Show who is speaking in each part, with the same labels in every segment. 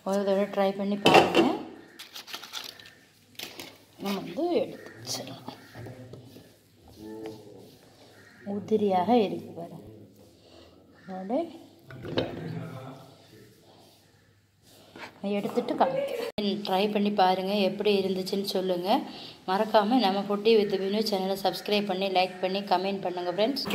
Speaker 1: ஒரு தடவை ட்ரை பண்ணி பாருங்கள் நம்ம வந்து எடுத்து வச்சிடலாம் உதிரியாக இருக்கு பாருங்க அதோட எடுத்துட்டு காமிக்கிறேன் ட்ரை பண்ணி பாருங்கள் எப்படி இருந்துச்சுன்னு சொல்லுங்கள் மறக்காமல் நம்ம பொட்டி வித் வினு சேனலை சப்ஸ்கிரைப் பண்ணி லைக் பண்ணி கமெண்ட் பண்ணுங்கள் ஃப்ரெண்ட்ஸ்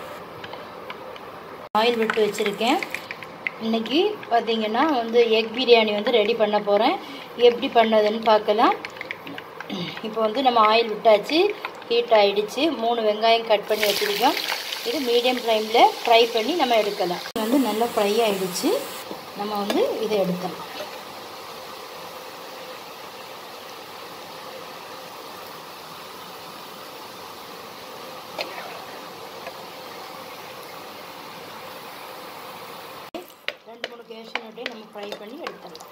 Speaker 1: ஆயில் விட்டு வச்சுருக்கேன் இன்றைக்கி பார்த்தீங்கன்னா வந்து எக் பிரியாணி வந்து ரெடி பண்ண போகிறேன் எப்படி பண்ணதுன்னு பார்க்கலாம் இப்போ வந்து நம்ம ஆயில் விட்டாச்சு ஹீட் ஆகிடுச்சு மூணு வெங்காயம் கட் பண்ணி வச்சுருக்கோம் இது மீடியம் ஃப்ளேமில் ஃப்ரை பண்ணி நம்ம எடுக்கலாம் இது வந்து நல்லா ஃப்ரை ஆகிடுச்சு நம்ம வந்து இதை எடுக்கலாம் ரெண்டு மூணு கேஷ்யூனட்டையும் நம்ம ஃப்ரை பண்ணி எடுத்துடலாம்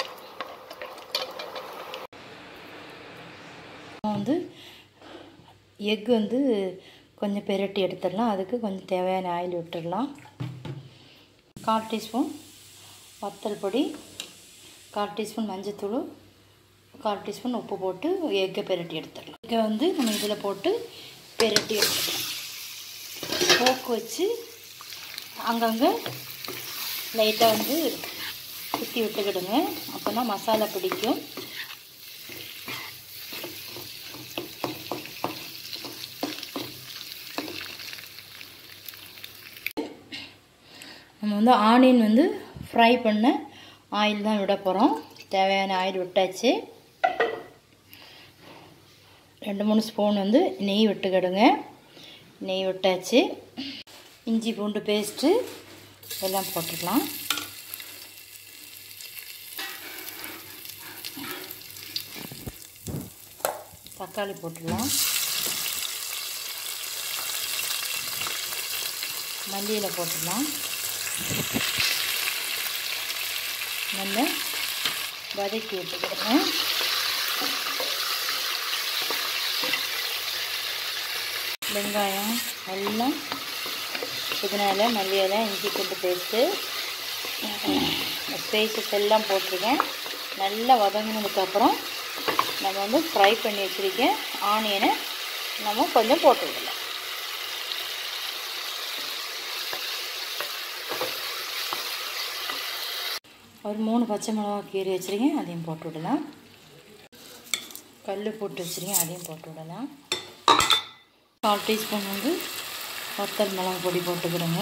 Speaker 1: வந்து எக் வந்து கொஞ்சம் பெரட்டி எடுத்துடலாம் அதுக்கு கொஞ்சம் தேவையான ஆயில் விட்டுடலாம் கால் டீஸ்பூன் வத்தல் பொடி கால் டீஸ்பூன் மஞ்சத்தூள் கால் டீஸ்பூன் உப்பு போட்டு எக்கை பெரட்டி எடுத்துடலாம் எக்கை வந்து நம்ம இதில் போட்டு பெரட்டி எடுத்துக்கலாம் போக்கு வச்சு அங்கங்கே லைட்டாக வந்து குத்தி விட்டுக்கிடுங்க அப்போ தான் மசாலா பிடிக்கும் நம்ம வந்து ஆனியன் வந்து ஃப்ரை பண்ண ஆயில் தான் விட போகிறோம் தேவையான ஆயில் விட்டாச்சு ரெண்டு மூணு ஸ்பூன் வந்து நெய் விட்டுக்கிடுங்க நெய் விட்டாச்சு இஞ்சி பூண்டு பேஸ்ட்டு எல்லாம் போட்டுக்கலாம் தக்காளி போட்டுடலாம் மல்லியில் போட்டுடலாம் நல்லா வதக்கி விட்டுக்கிறேன் வெங்காயம் எல்லாம் புதினா இலை மல்லி இலை இஞ்சி பூண்டு பேஸ்ட்டு ஸ்பைசஸ் எல்லாம் போட்டிருக்கேன் நல்லா வதங்கினதுக்கப்புறம் நம்ம வந்து ஃப்ரை பண்ணி வச்சுருக்கேன் ஆனியனை நம்ம கொஞ்சம் போட்டு விடலாம் ஒரு மூணு பச்சை மிளகா கீறி வச்சுருக்கேன் அதையும் போட்டு விடலாம் கல் போட்டு வச்சுருக்கேன் அதையும் போட்டு விடலாம் கால் டீஸ்பூன் வந்து வத்தல் மிளகா பொடி போட்டுக்கிறேங்க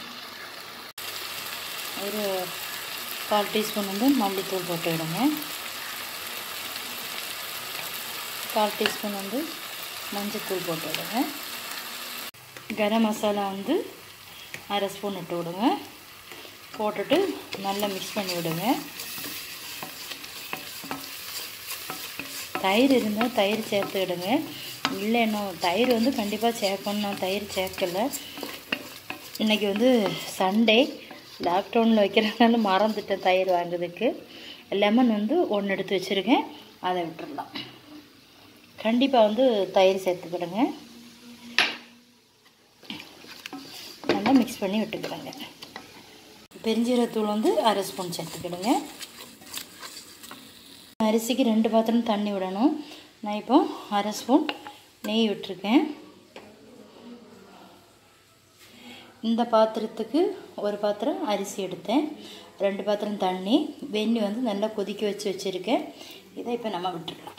Speaker 1: ஒரு கால் டீஸ்பூன் வந்து மல்லித்தூள் போட்டு விடுங்க கால் டீஸ்பூன் வந்து மஞ்சத்தூள் போட்டு விடுங்க கரம் மசாலா வந்து அரை ஸ்பூன் இட்டு விடுங்க போட்டுட்டு நல்லா மிக்ஸ் பண்ணி விடுங்க தயிர் இருந்தால் தயிர் சேர்த்துக்கிடுங்க இல்லைன்னா தயிர் வந்து கண்டிப்பாக சேர்க்கணும் நான் தயிர் சேர்க்கலை இன்றைக்கி வந்து சண்டே லாக்டவுனில் வைக்கிறதுனால மறந்துட்டேன் தயிர் வாங்குறதுக்கு லெமன் வந்து ஒன்று எடுத்து வச்சுருக்கேன் அதை விட்டுடலாம் கண்டிப்பாக வந்து தயிர் சேர்த்துக்கிடுங்க நல்லா மிக்ஸ் பண்ணி விட்டுக்கிறேங்க பெருஞ்சீரத்தூள் வந்து அரை ஸ்பூன் சேர்த்துக்கிடுங்க அரிசிக்கு ரெண்டு பாத்திரம் தண்ணி விடணும் நான் இப்போ அரை ஸ்பூன் நெய் விட்டுருக்கேன் இந்த பாத்திரத்துக்கு ஒரு பாத்திரம் அரிசி எடுத்தேன் ரெண்டு பாத்திரம் தண்ணி வெந்நி வந்து நல்லா கொதிக்க வச்சு வச்சுருக்கேன் இதை இப்போ நம்ம விட்டுடலாம்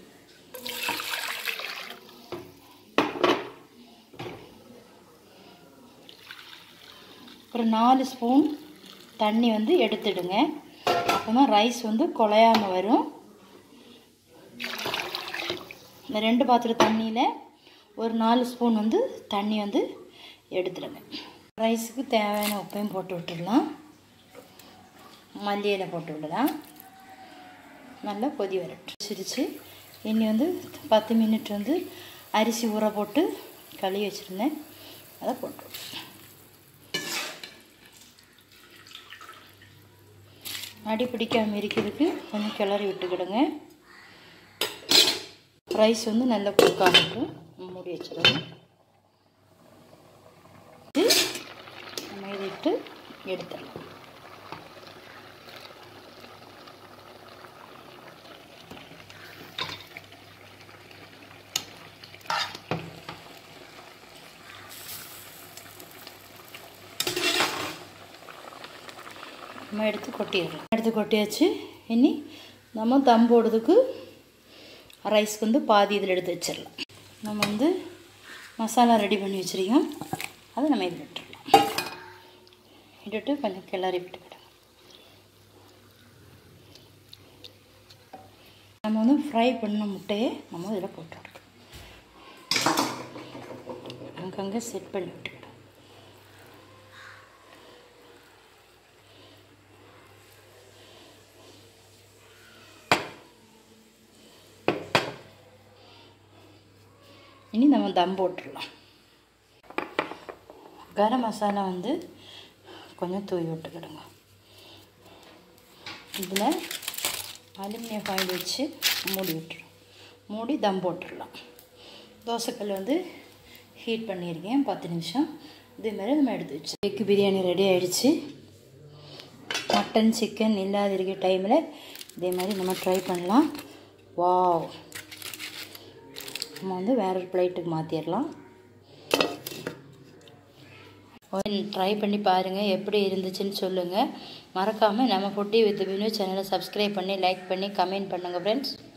Speaker 1: ஒரு நாலு ஸ்பூன் தண்ணி வந்து எடுத்துடுங்க அப்போ தான் ரைஸ் வந்து குழையாமல் வரும் இந்த ரெண்டு பாத்திரம் தண்ணியில் ஒரு நாலு ஸ்பூன் வந்து தண்ணி வந்து எடுத்துடுங்க ரைஸுக்கு தேவையான உப்பையும் போட்டு விட்டுடலாம் மல்லியில் போட்டு விடலாம் நல்லா கொதி வரட்டும் சிரித்து இனி வந்து பத்து மினிட் வந்து அரிசி ஊற போட்டு கழுவி வச்சுருந்தேன் அதை போட்டு விடலாம் அடி பிடிக்காமல் இருக்கிறதுக்கு கொஞ்சம் கிளறி விட்டுக்கிடுங்க ரைஸ் வந்து நல்லா குக் ஆகட்டும் மூடி வச்சிடணும் நம்ம இதை இட்டு எடுத்துடலாம் நம்ம எடுத்து கொட்டிடலாம் எடுத்து கொட்டியாச்சு இனி நம்ம தம் போடுறதுக்கு ரைஸ்க்கு வந்து பாதி இதில் எடுத்து வச்சிடலாம் நம்ம வந்து மசாலா ரெடி பண்ணி வச்சுருக்கோம் அதை நம்ம இதில் விட்டுடலாம் விட்டுட்டு கொஞ்சம் கிளறி விட்டுக்கிடலாம் நம்ம வந்து ஃப்ரை பண்ண முட்டையை நம்ம இதில் போட்டு விடலாம் அங்கங்கே செட் பண்ணி விட்டுக்கிடும் இனி நம்ம தம் போட்டுடலாம் கரம் மசாலா வந்து கொஞ்சம் தூவி விட்டுக்கிடுங்க இதில் அலுமினியம் ஃபாயில் வச்சு மூடி விட்டுரும் மூடி தம் போட்டுடலாம் தோசைக்கல் வந்து ஹீட் பண்ணியிருக்கேன் பத்து நிமிஷம் இதேமாதிரி நம்ம எடுத்து வச்சு எக்கு பிரியாணி ரெடி ஆகிடுச்சு மட்டன் சிக்கன் இல்லாத இருக்க டைமில் இதே மாதிரி நம்ம ட்ரை பண்ணலாம் வாவ் நம்ம வந்து வேற ஒரு பிளேட்டுக்கு மாற்றிடலாம் ட்ரை பண்ணி பாருங்கள் எப்படி இருந்துச்சுன்னு சொல்லுங்கள் மறக்காமல் நம்ம ஃபுட்டி வித் பினு சேனலை சப்ஸ்கிரைப் பண்ணி லைக் பண்ணி கமெண்ட் பண்ணுங்கள் ஃப்ரெண்ட்ஸ்